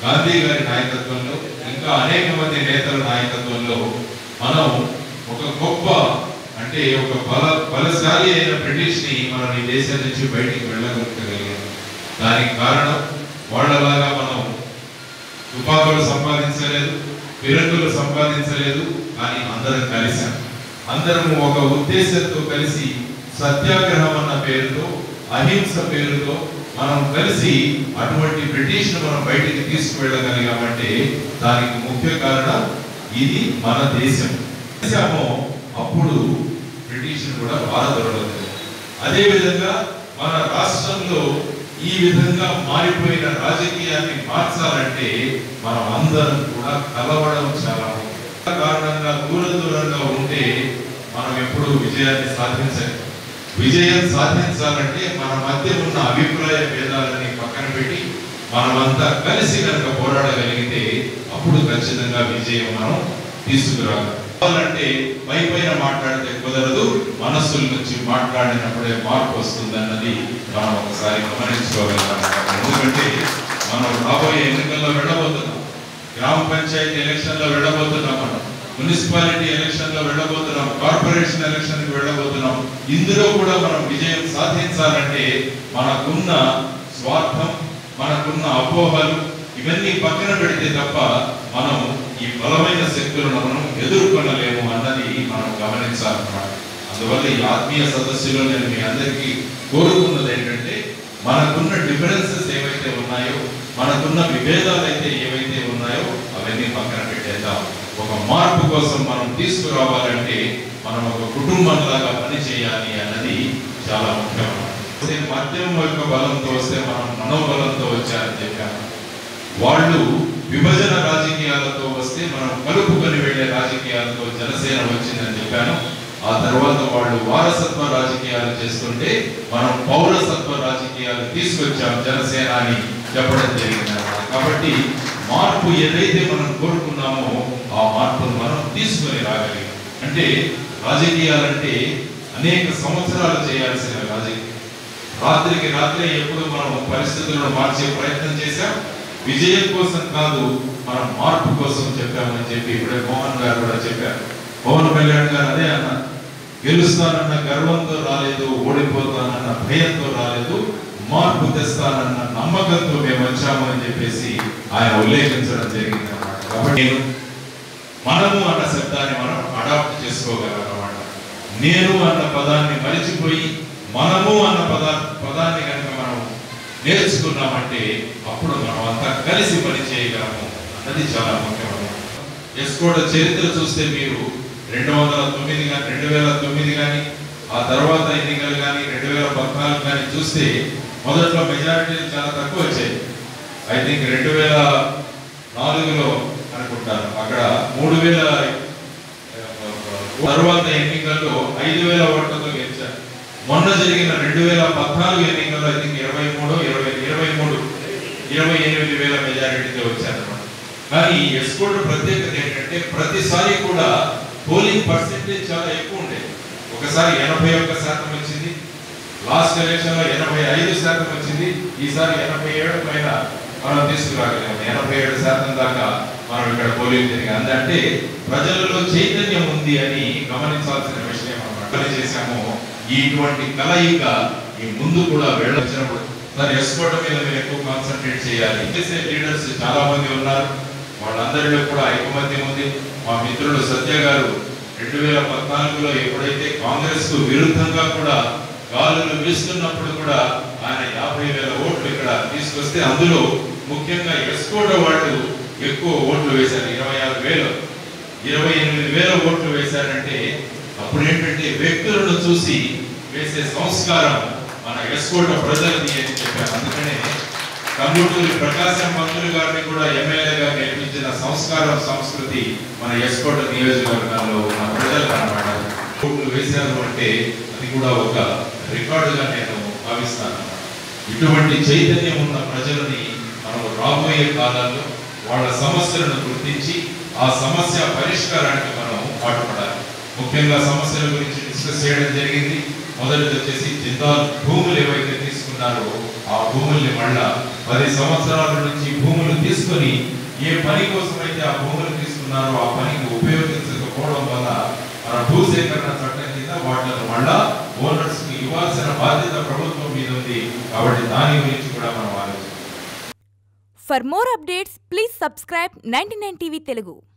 గాంధీ గారి నాయకత్వంలో ఇంకా అనేక మంది నేతల నాయకత్వంలో మనం ఒక గొప్ప అంటే ఒక బల బలశాలి అయిన బ్రిటిష్ ని మనం ఈ దేశం నుంచి బయటికి వెళ్ళగలిగాం దానికి కారణం వాళ్ళలాగా మనం తుపాకులు సంపాదించలేదు పిరంగులు సంపాదించలేదు కానీ అందరం కలిసాం అందరం ఒక ఉద్దేశంతో కలిసి సత్యాగ్రహం అన్న పేరుతో అహింస పేరుతో మనం కలిసి అటువంటి బ్రిటిష్ ను మనం బయటికి తీసుకువెళ్ళగలిగామంటే దానికి ముఖ్య కారణం ఇది మన దేశం దేశము అప్పుడు బ్రిటిష్ ను కూడా బాధపడలేదు అదే విధంగా మన రాష్ట్రంలో ఈ విధంగా మారిపోయిన రాజకీయాన్ని మార్చాలంటే మనం అందరం కూడా కలవడం చాలా ముఖ్యం కారణంగా దూర దూరంగా ఉంటే మనం ఎప్పుడూ విజయాన్ని సాధించలేం విజయం సాధించాలంటే మన మధ్య ఉన్న అభిప్రాయ భేదాలని పక్కన పెట్టి మనమంతా కలిసి కనుక పోరాడగలిగితే అప్పుడు ఖచ్చితంగా విజయం మనం తీసుకురావాలంటే పై పైన మాట్లాడితే కుదరదు మనస్సుల నుంచి మాట్లాడినప్పుడే మార్పు వస్తుందన్నది మనం ఒకసారి గమనించుకోగలుగుతాం ఎందుకంటే మనం రాబోయే ఎన్నికల్లో వెళ్ళబోతున్నాం గ్రామ పంచాయతీ ఎలక్షన్ లో వెళ్ళబోతున్నాం మనం మున్సిపాలిటీ ఎలక్షన్ లో వెళ్ళబోతున్నాం కార్పొరేషన్ ఎలక్షన్ కి వెళ్ళబోతున్నాం ఇందులో కూడా మనం విజయం సాధించాలంటే మనకున్న స్వార్థం మనకున్న అపోహలు ఇవన్నీ పక్కన పెడితే తప్ప మనం ఈ బలమైన శక్తులను మనం ఎదుర్కొనలేము అన్నది మనం గమనించాలన్నమాట అందువల్ల ఈ ఆత్మీయ సదస్సులో నేను మీ అందరికీ కోరుకున్నది ఏంటంటే మనకున్న డిఫరెన్సెస్ ఏవైతే ఉన్నాయో మనకున్న విభేదాలు అయితే ఏవైతే ఉన్నాయో అవన్నీ పక్కన పెట్టేద్దాం ఒక మార్పు కోసం మనం తీసుకురావాలంటే మనం ఒక కుటుంబంలాగా పని చేయాలి అన్నది చాలా ముఖ్యం అదే మద్యం యొక్క బలంతో వస్తే మనం మనోబలంతో వచ్చారని చెప్పాను వాళ్ళు విభజన రాజకీయాలతో వస్తే మనం కలుపుకొని వెళ్ళే రాజకీయాలతో జనసేన వచ్చిందని చెప్పాను ఆ తర్వాత వాళ్ళు వారసత్వ రాజకీయాలు చేస్తుంటే మనం పౌరసత్వ రాజకీయాలు తీసుకొచ్చాం జనసేన అని చెప్పడం జరిగింది అన్నమాట. కాబట్టి మార్పు ఏదైతే మనం కోరుకున్నామో ఆ మార్పును మనం తీసుకొని రాగలిగాం అంటే రాజకీయాలంటే అనేక సంవత్సరాలు చేయాల్సిన రాజకీయం రాత్రికి రాత్రే ఎప్పుడు మనం పరిస్థితులను మార్చే ప్రయత్నం చేశాం విజయం కోసం కాదు మనం మార్పు కోసం చెప్పామని చెప్పి ఇప్పుడే మోహన్ గారు కూడా చెప్పారు పవన్ కళ్యాణ్ గారు అదే అన్న గెలుస్తానన్న గర్వంతో రాలేదు ఓడిపోతానన్న భయంతో రాలేదు మార్పు తెస్తానన్న నమ్మకంతో మేము వచ్చాము అని చెప్పేసి ఆయన ఉల్లేఖించడం జరిగింది అన్నమాట కాబట్టి నేను మనము అన్న శబ్దాన్ని మనం అడాప్ట్ చేసుకోగలం అన్నమాట నేను అన్న పదాన్ని మరిచిపోయి మనము అన్న పదా పదాన్ని కనుక మనం నేర్చుకున్నామంటే అప్పుడు మనం అంతా కలిసి పని చేయగలము అన్నది చాలా ముఖ్యమైన ఎస్కోడ చరిత్ర చూస్తే మీరు రెండు వందల తొమ్మిది కానీ రెండు వేల తొమ్మిది కానీ ఆ తర్వాత ఎన్నికలు కానీ రెండు వేల పద్నాలుగు కానీ చూస్తే మొదట్లో మెజారిటీలు చాలా తక్కువ వచ్చాయి ఐ థింక్ రెండు వేల నాలుగులో అనుకుంటాను అక్కడ మూడు వేల తర్వాత ఎన్నికల్లో ఐదు వేల ఓట్లతో గెలిచారు మొన్న జరిగిన రెండు వేల పద్నాలుగు ఎన్నికల్లో ఐ థింక్ ఇరవై మూడు ఇరవై ఇరవై మూడు ఇరవై ఎనిమిది వేల మెజారిటీతో వచ్చారన్నమాట కానీ ఎస్కోడ్ ప్రత్యేకత ఏంటంటే ప్రతిసారి కూడా పోలింగ్ పర్సెంటేజ్ చాలా ఎక్కువ ఉండేది ఒకసారి ఎనభై ఒక్క శాతం వచ్చింది లాస్ట్ ఎలక్షన్ లో ఎనభై ఐదు శాతం వచ్చింది ఈసారి ఎనభై ఏడు పైన మనం తీసుకురాగలిగాం ఎనభై ఏడు శాతం దాకా మనం ఇక్కడ పోలింగ్ జరిగింది అంటే ప్రజలలో చైతన్యం ఉంది అని గమనించాల్సిన విషయం అన్నమాట పని చేశాము ఇటువంటి కలయిక ఈ ముందు కూడా వెళ్ళొచ్చినప్పుడు సార్ ఎస్కోట మీద మీరు ఎక్కువ కాన్సన్ట్రేట్ చేయాలి చేసే లీడర్స్ చాలా మంది ఉన్నారు వాళ్ళందరిలో కూడా ఐకమత్యం ఉంది మా మిత్రుడు సత్య గారు రెండు వేల పద్నాలుగులో ఎప్పుడైతే కాంగ్రెస్ కు విరుద్ధంగా కూడా గాలులు వీస్తున్నప్పుడు కూడా ఆయన యాభై వేల ఓట్లు ఇక్కడ తీసుకొస్తే అందులో ముఖ్యంగా ఎస్కోట వాళ్ళు ఎక్కువ ఓట్లు వేశారు ఇరవై ఆరు వేలు ఇరవై ఎనిమిది వేల ఓట్లు వేశారంటే అప్పుడు ఏంటంటే వ్యక్తులను చూసి వేసే సంస్కారం మన ఎస్కోట ప్రజలది అని చెప్పారు అందుకనే కందుటూరి ప్రకాశం పంతులు గారిని కూడా ఎమ్మెల్యేగా గెలిపించిన సంస్కారం సంస్కృతి మన ఎస్కోట నియోజకవర్గంలో ఉన్న ప్రజలకు అన్నమాట ఓట్లు వేశారు అంటే అది కూడా ఒక రికార్డుగా నేను భావిస్తాను ఇటువంటి చైతన్యం ఉన్న ప్రజలని మనం రాబోయే కాలాల్లో వాళ్ళ సమస్యలను గుర్తించి ఆ సమస్య పరిష్కారానికి మనం పాటుపడాలి ముఖ్యంగా సమస్యల గురించి డిస్కస్ చేయడం జరిగింది మొదటిది వచ్చేసి జిందాల్ భూములు ఏవైతే తీసుకున్నారో ఆ భూముల్ని మళ్ళా పది సంవత్సరాల నుంచి భూములు తీసుకొని ఏ పని కోసం అయితే ఆ భూములు తీసుకున్నారో ఆ పనికి ఉపయోగించకపోవడం వల్ల మన భూసేకరణ చట్టం కింద వాటిని మళ్ళా ఓనర్స్ కి ఇవ్వాల్సిన బాధ్యత ప్రభుత్వం మీద ఉంది కాబట్టి దాని గురించి కూడా మనం ఆలోచించాలి For more updates, please subscribe 99 TV Telugu.